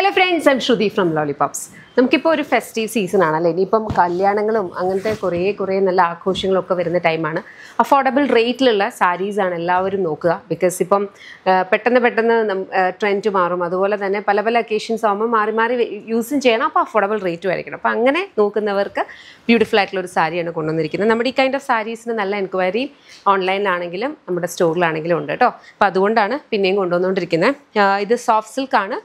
hello friends I'm Shruti from Lollipops നമുക്കിപ്പോൾ ഒരു festive season ആണല്ലേ ഇനിയിപ്പം കല്യാണങ്ങളും അങ്ങനത്തെ കുറേ കുറേ നല്ല ആഘോഷങ്ങളും ഒക്കെ വരുന്ന ടൈമാണ് അഫോർഡബിൾ റേറ്റിലുള്ള സാരീസാണ് എല്ലാവരും നോക്കുക ബിക്കോസ് ഇപ്പം ആ, പെട്ടെന്ന് പെട്ടെന്ന് ട്രെൻഡ് മാറും അതുപോലെ തന്നെ പല പല ഒക്കേഷൻസ് ആകുമ്പോൾ മാറി മാറി യൂസും ചെയ്യണം അപ്പോൾ അഫോർഡബിൾ റേറ്റും ആയിരിക്കണം അപ്പോൾ അങ്ങനെ നോക്കുന്നവർക്ക് ബ്യൂട്ടിഫുൾ ആയിട്ടുള്ള ഒരു സാരിയാണ് കൊണ്ടുവന്നിരിക്കുന്നത് നമ്മുടെ ഈ കൈൻഡ് ഓഫ് സാരീസിന് നല്ല എൻക്വയറി ഓൺലൈനിലാണെങ്കിലും നമ്മുടെ സ്റ്റോറിലാണെങ്കിലും ഉണ്ട് കേട്ടോ അപ്പോൾ അതുകൊണ്ടാണ് പിന്നെയും കൊണ്ടുവന്നുകൊണ്ടിരിക്കുന്നത് ആ, ഇത് സോഫ്റ്റ് സിൽക്കാണ്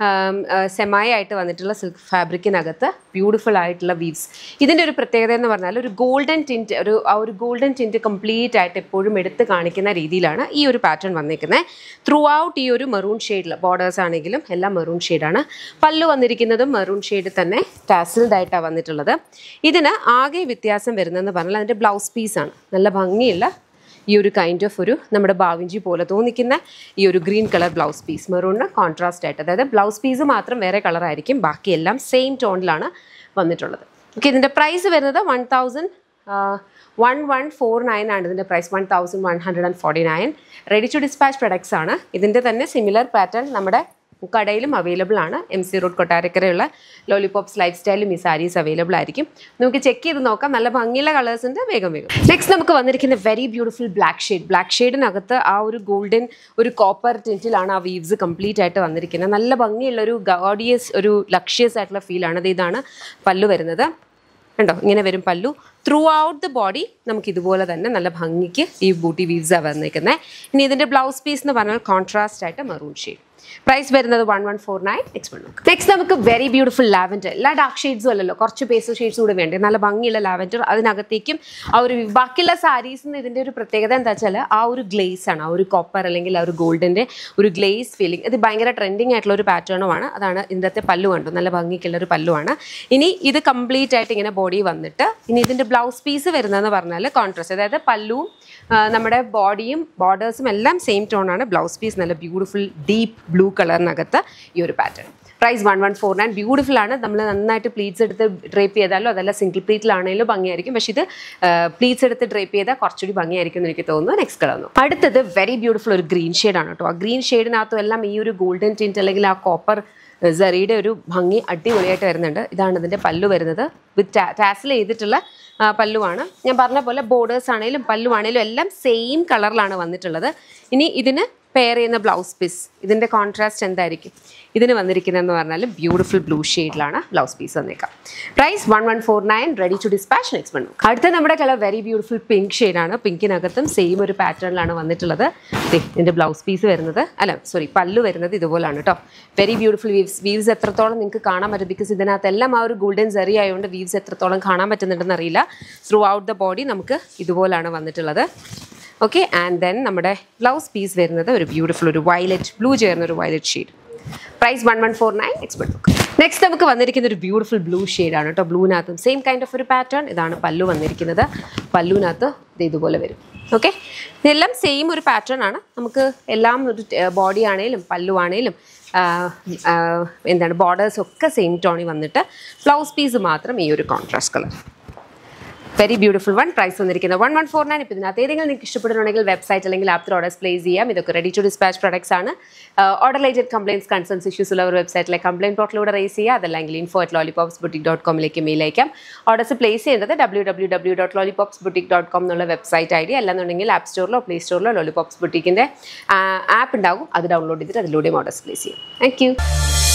സെമായി ആയിട്ട് വന്നിട്ടുള്ള സിൽക്ക് ഫാബ്രിക്കിനകത്ത് ബ്യൂട്ടിഫുൾ ആയിട്ടുള്ള വീവ്സ് ഇതിൻ്റെ ഒരു പ്രത്യേകത എന്ന് പറഞ്ഞാൽ ഒരു ഗോൾഡൻ ടിൻറ്റ് ഒരു ആ ഒരു ഗോൾഡൻ ടിൻറ്റ് കംപ്ലീറ്റ് ആയിട്ട് എപ്പോഴും എടുത്ത് കാണിക്കുന്ന രീതിയിലാണ് ഈ ഒരു പാറ്റേൺ വന്നിരിക്കുന്നത് ത്രൂ ഔട്ട് ഈ ഒരു മെറൂൺ ഷെയ്ഡിൽ ബോർഡേഴ്സ് ആണെങ്കിലും എല്ലാം മെറൂൺ ഷെയ്ഡാണ് പല്ലു വന്നിരിക്കുന്നതും മെറൂൺ ഷെയ്ഡ് തന്നെ ടാസിൽഡ് ആയിട്ടാണ് വന്നിട്ടുള്ളത് ഇതിന് ആകെ വ്യത്യാസം വരുന്നതെന്ന് പറഞ്ഞാൽ അതിൻ്റെ ബ്ലൗസ് പീസാണ് നല്ല ഭംഗിയുള്ള ഈ ഒരു കൈൻഡ് ഓഫ് ഒരു നമ്മുടെ ബാവിഞ്ചി പോലെ തോന്നിക്കുന്ന ഈ ഒരു ഗ്രീൻ കളർ ബ്ലൗസ് പീസ് മെറൂണിന് കോൺട്രാസ്റ്റ് ആയിട്ട് അതായത് ബ്ലൗസ് പീസ് മാത്രം വേറെ കളറായിരിക്കും ബാക്കിയെല്ലാം സെയിം ടോണിലാണ് വന്നിട്ടുള്ളത് ഓക്കെ ഇതിൻ്റെ പ്രൈസ് വരുന്നത് one thousand one one four nine ആണ് ഇതിൻ്റെ price one thousand one hundred and forty nine ready to dispatch products ആണ് ഇതിൻ്റെ തന്നെ സിമിലർ പാറ്റേൺ നമ്മുടെ കടയിലും അവൈലബിൾ ആണ് എം സി റോഡ് കൊട്ടാരക്കരയുള്ള ലോലിപോപ്സ് ലൈഫ് സ്റ്റൈലും ഈ സാരീസ് അവൈലബിൾ ആയിരിക്കും നമുക്ക് ചെക്ക് ചെയ്ത് നോക്കാം നല്ല ഭംഗിയുള്ള കളേഴ്സ് ഉണ്ട് വേഗം വേഗം നെക്സ്റ്റ് നമുക്ക് വന്നിരിക്കുന്ന very beautiful black shade black ഷെയ്ഡിനകത്ത് ആ ഒരു ഗോൾഡൻ ഒരു കോപ്പർ ടിൻറ്റിലാണ് ആ വീവ്സ് കംപ്ലീറ്റ് ആയിട്ട് വന്നിരിക്കുന്നത് നല്ല ഭംഗിയുള്ള ഒരു ഗോഡിയസ് ഒരു ലക്ഷ്യസ് ആയിട്ടുള്ള ഫീലാണ് അത് ഇതാണ് പല്ലു വരുന്നത് കണ്ടോ ഇങ്ങനെ വരും പല്ലു ത്രൂ ഔട്ട് ദ ബോഡി നമുക്ക് ഇതുപോലെ തന്നെ നല്ല ഭംഗിക്ക് ഈ ബൂട്ടി വീവ്സാണ് വന്നിരിക്കുന്നത് ഇനി ഇതിൻ്റെ ബ്ലൗസ് പീസ് എന്ന് പറഞ്ഞാൽ കോൺട്രാസ്റ്റ് ആയിട്ട് മെറൂൺ ഷെയ്ഡ് പ്രൈസ് വരുന്നത് one one four nine next next നമുക്ക് വെരി ബ്യൂട്ടിഫുൾ ലാവൻഡർ എല്ലാ ഡാർക്ക് ഷെയ്ഡ്സും അല്ലല്ലോ കുറച്ച് പേസൽ ഷെയ്ഡ്സ് കൂടെ വേണ്ടേ നല്ല ഭംഗിയുള്ള ലാവൻഡർ അതിനകത്തേക്കും ആ ഒരു ബാക്കിയുള്ള സാരീസിന് ഇതിൻ്റെ ഒരു പ്രത്യേകത എന്താ വെച്ചാൽ ആ ഒരു ഗ്ലേസ് ആണ് ആ ഒരു കോപ്പർ അല്ലെങ്കിൽ ആ ഒരു ഗോൾഡിൻ്റെ ഒരു ഗ്ലേസ് ഫീലിംഗ് ഇത് ഭയങ്കര ട്രെൻഡിങ് ആയിട്ടുള്ള ഒരു പാറ്റേണുമാണ് അതാണ് ഇതിൻ്റെ പല്ലു കണ്ടു നല്ല ഭംഗിക്കുള്ള ഒരു പല്ലുവാണ് ഇനി ഇത് കംപ്ലീറ്റ് ആയിട്ട് ഇങ്ങനെ ബോഡി വന്നിട്ട് ഇനി ഇതിൻ്റെ ബ്ലൗസ് പീസ് വരുന്നതെന്ന് പറഞ്ഞാൽ കോൺട്രാസ്റ്റ് അതായത് പല്ലുവും ആ, നമ്മുടെ ബോഡിയും ബോർഡേഴ്സും എല്ലാം സെയിം ടോണാണ് ബ്ലൗസ് പീസ് നല്ല ബ്യൂട്ടിഫുൾ ഡീപ്പ് ബ്ലൂ കളറിനകത്ത് ഈ ഒരു pattern price one one four nine beautiful ആണ് നമ്മൾ നന്നായിട്ട് പ്ലീറ്റ്സ് എടുത്ത് ഡ്രേപ്പ് ചെയ്താലോ അതല്ല സിംഗിൾ പ്ലീറ്റിലാണെങ്കിലും ഭംഗിയായിരിക്കും പക്ഷേ ഇത് പ്ലീറ്റ്സ് എടുത്ത് ഡ്രേപ്പ് ചെയ്താൽ കുറച്ചുകൂടി ഭംഗിയായിരിക്കും എന്ന് എനിക്ക് തോന്നുന്നു നെക്സ്റ്റ് കളർ അടുത്തത് വെരി ബ്യൂട്ടിഫുൾ ഒരു ഗ്രീൻ ഷെയ്ഡാണ് കേട്ടോ ആ ഗ്രീൻ ഷെയ്ഡിനകത്തും എല്ലാം ഈ ഒരു ഗോൾഡൻ ടിൻറ്റ് അല്ലെങ്കിൽ ആ കോപ്പർ സെറിയുടെ ഒരു ഭംഗി അടിപൊളിയായിട്ട് വരുന്നുണ്ട് ഇതാണ് ഇതിൻ്റെ പല്ലു വരുന്നത് വിത്ത് ടാസിൽ ചെയ്തിട്ടുള്ള ആ, പല്ലുവാണ് ഞാൻ പറഞ്ഞ പോലെ ബോർഡേഴ്സ് ആണെങ്കിലും പല്ലുവാണെങ്കിലും എല്ലാം സെയിം കളറിലാണ് വന്നിട്ടുള്ളത് ഇനി ഇതിന് പെയർ ചെയ്യുന്ന ബ്ലൗസ് പീസ് ഇതിൻ്റെ കോൺട്രാസ്റ്റ് എന്തായിരിക്കും ഇതിന് വന്നിരിക്കുന്നതെന്ന് പറഞ്ഞാൽ ബ്യൂട്ടിഫുൾ ബ്ലൂ ഷെയ്ഡിലാണ് ബ്ലൗസ് പീസ് വന്നേക്കാം price one one four nine ready to dispatch next one അടുത്ത നമ്മുടെ കളർ വെരി ബ്യൂട്ടിഫുൾ പിങ്ക് ഷെയ്ഡാണ് പിങ്കിനകത്തും സെയിം ഒരു പാറ്റേണിലാണ് വന്നിട്ടുള്ളത് ദേ, ഇതിൻ്റെ ബ്ലൗസ് പീസ് വരുന്നത് അല്ല സോറി പല്ലു വരുന്നത് ഇതുപോലാണ് കേട്ടോ വെരി ബ്യൂട്ടിഫുൾ വീവ്സ് വീവ്സ് എത്രത്തോളം നിങ്ങൾക്ക് കാണാൻ പറ്റും ബിക്കോസ് ഇതിനകത്തെല്ലാം ആ ഒരു ഗോൾഡൻ സെറി ആയതുകൊണ്ട് വീവ്സ് എത്രത്തോളം കാണാൻ പറ്റുന്നുണ്ടെന്ന് അറിയില്ല ത്രൂ ഔട്ട് ദ ബോഡി നമുക്ക് ഇതുപോലാണ് വന്നിട്ടുള്ളത് ഓക്കെ ആൻഡ് ദെൻ നമ്മുടെ ബ്ലൗസ് പീസ് വരുന്നത് ഒരു ബ്യൂട്ടിഫുൾ ഒരു വയലറ്റ് ബ്ലൂ ചേർന്ന ഒരു violet shade price one one four nine expert book next നമുക്ക് വന്നിരിക്കുന്ന ഒരു ബ്യൂട്ടിഫുൾ ബ്ലൂ ആണ് കേട്ടോ ബ്ലൂവിനകത്തും സെയിം കൈൻഡ് ഓഫ് ഒരു പാറ്റേൺ ഇതാണ് പല്ലു വന്നിരിക്കുന്നത് പല്ലുവിനകത്ത് ഇത് ഇതുപോലെ വരും ഓക്കെ ഇതെല്ലാം സെയിം ഒരു പാറ്റേൺ ആണ് നമുക്ക് എല്ലാം ഒരു ബോഡി ആണേലും പല്ലു ആണേലും ആ, ആ, എന്താണ് ബോർഡേഴ്സ് ഒക്കെ സെയിം ടോണിൽ വന്നിട്ട് ബ്ലൗസ് പീസ് മാത്രം ഈ ഒരു contrast colour very beautiful one price വന്നിരിക്കുന്നത് വൺ വൺ ഫോർ നയൻ ഇപ്പോൾ ഇതിനകത്ത് ഏതെങ്കിലും നിങ്ങൾക്ക് ഇഷ്ടപ്പെടുന്നുണ്ടെങ്കിൽ വെബ്സൈറ്റ് അല്ലെങ്കിൽ ആപ്റ്റർ ഓർഡേഴ്സ് പ്ലേസ് ചെയ്യാം ഇതൊക്കെ റെഡി ടു ഡിസ്പാച്ച് പ്രൊഡക്ട്സ് ആണ് order related complaints concerns issues ഉള്ളവർ വെബ്സൈറ്റിലെ കംപ്ലയിൻറ്റ് പോർട്ടലിലൂടെ റേസ് ചെയ്യുക അതല്ലെങ്കിൽ info at Lollipops boutique dot കോമിലേക്ക് മെയിൽ അയക്കാം ഓർഡേഴ്സ് പ്ലേസ് ചെയ്യേണ്ടത് W W W dot Lollipops boutique dot com എന്നുള്ള വെബ്സൈറ്റ് ഐ ഡി അല്ലാന്നുണ്ടെങ്കിൽ ആപ്പ് സ്റ്റോറിലോ പ്ലേ സ്റ്റോറിലോ ലോലിപോപ്സ് ബുട്ടിക്കിൻ്റെ ആപ്പ് ഉണ്ടാകും അത് ഡൗൺലോഡ് ചെയ്തിട്ട് അതിലൂടെയും ഓർഡേഴ്സ് പ്ലേസ് ചെയ്യാം താങ്ക് യു